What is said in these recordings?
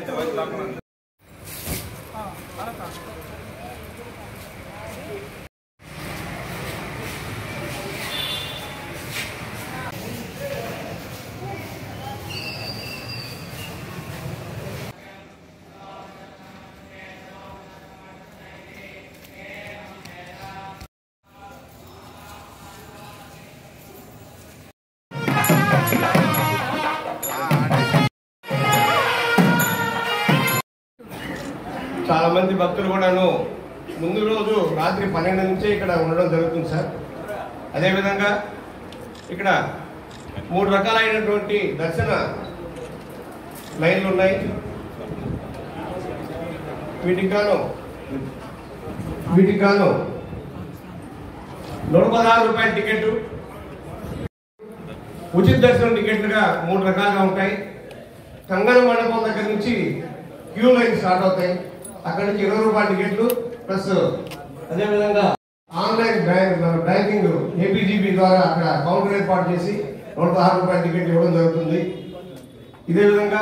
చాలా మంది భక్తులు కూడాను ముందు రోజు రాత్రి పన్నెండు నుంచే ఇక్కడ ఉండడం జరుగుతుంది సార్ అదేవిధంగా ఇక్కడ మూడు రకాలైనటువంటి దర్శన లైన్లు ఉన్నాయి వీటికి గాను వీటికి గాను నూట పదహారు రూపాయల టికెట్ ఉచిత దర్శనం టికెట్లుగా మూడు రకాలుగా ఉంటాయి కంగన మండపం దగ్గర నుంచి క్యూ లైన్ స్టార్ట్ అవుతాయి అక్కడ నుంచి ఇరవై రూపాయల టికెట్లు ప్లస్ అదేవిధంగా ఆన్లైన్ బ్యాంక్ బ్యాంకింగ్ ఏపీజీబీ ద్వారా అక్కడ కౌంటర్ ఏర్పాటు చేసి నూట పదహారు రూపాయల టికెట్ ఇవ్వడం జరుగుతుంది ఇదే విధంగా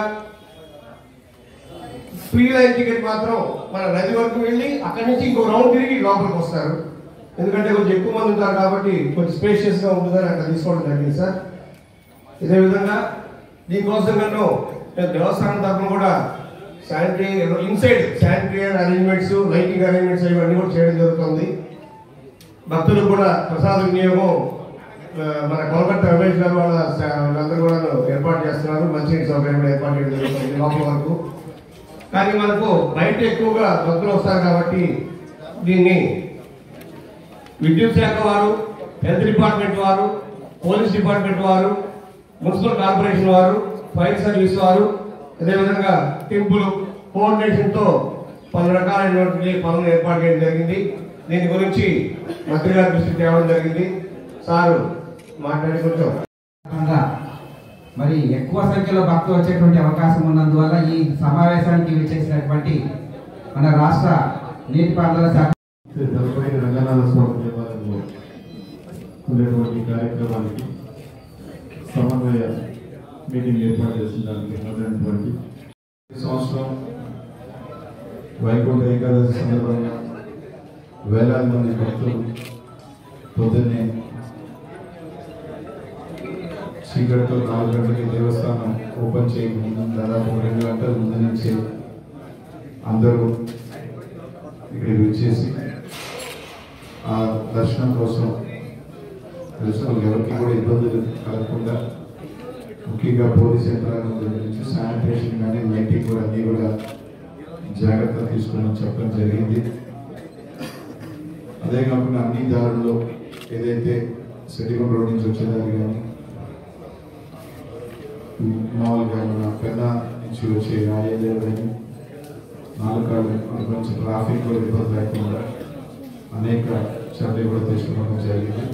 ఫ్రీ లైన్ టికెట్ మాత్రం మన నది వరకు వెళ్ళి అక్కడి నుంచి ఇంకో రౌండ్ తిరిగి లోపలికి వస్తారు ఎందుకంటే కొంచెం ఎక్కువ మంది ఉంటారు కాబట్టి కొంచెం స్పేషియస్ గా ఉంటుందని అక్కడ తీసుకోవడం జరిగింది సార్ ఇదే విధంగా దీనికోసం నన్ను నేను దేవస్థానం తరఫున కూడా sanitary inside sanitary arrangements lighting arrangements ఇవన్నీ కూడా చేయడం జరుగుతుంది భక్తులకు కూడా ప్రసాద వినియోగం ఆ, మన కోల్కతా రమేష్ గారు వాళ్ళ స- వాళ్ళందరూ కూడా ఏర్పాటు చేస్తున్నారు మంచినీటి సౌకర్యం కూడా ఏర్పాటు చేయడం జరుగుతుంది లోపల వరకు కానీ మనకు బయట ఎక్కువగా భక్తులు వస్తారు కాబట్టి దీన్ని విద్యుత్ శాఖ వారు హెల్త్ డిపార్ట్మెంట్ వారు పోలీస్ డిపార్ట్మెంట్ వారు మున్సిపల్ కార్పొరేషన్ వారు ఫైర్ సర్వీస్ వారు అదేవిధంగా టెంపుల్ కోఆర్డినేషన్ తో పలు రకాలైనటువంటి పనులు ఏర్పాటు చేయడం జరిగింది దీని గురించి మంత్రి గారి దృష్టికి తేవడం జరిగింది సారు మాట్లాడి కొంచెం కాకుండా మరి ఎక్కువ సంఖ్యలో భక్తులు వచ్చేటువంటి అవకాశం ఉన్నందువల్ల ఈ సమావేశానికి విచ్చేసినటువంటి మన రాష్ట్ర నీటిపారుదల శాఖ శ్రీ తలపైన రంగనాథ స్వామి దేవాలయంలో ఉండేటువంటి కార్యక్రమానికి సమన్వయ మీటింగ్ ఏర్పాటు చేసిన దానికి హాజరైనటువంటి ఈ సంవత్సరం వైకుంఠ ఏకాదశి సందర్భంగా వేలాది మంది భక్తులు పొద్దున్నే చీకటితో నాలుగు గంటలకి దేవస్థానం ఓపెన్ చేయకముందు దాదాపు రెండు గంటల ముందు నుంచి అందరూ ఇక్కడికి వచ్చేసి ఆ దర్శనం కోసం దర్శనం ఎవరికి కూడా ఇబ్బందులు కలగకుండా ముఖ్యంగా పోలీస్ యంత్రాంగం దగ్గర నుంచి శానిటేషన్ కానీ లైటింగ్ కూడా అన్ని కూడా జాగ్రత్త తీసుకోమని చెప్పడం జరిగింది అదే కాకుండా అన్ని దారుల్లో ఏదైతే సిటిగం రోడ్ నుంచి వచ్చేదాన్ని కానీ మామూలుగా మన పెన్న నుంచి వచ్చే ఆ ఏరియా కానీ నాలుగు కొంచెం ట్రాఫిక్ కూడా ఇబ్బంది లేకుండా అనేక చర్యలు కూడా తీసుకోవడం జరిగింది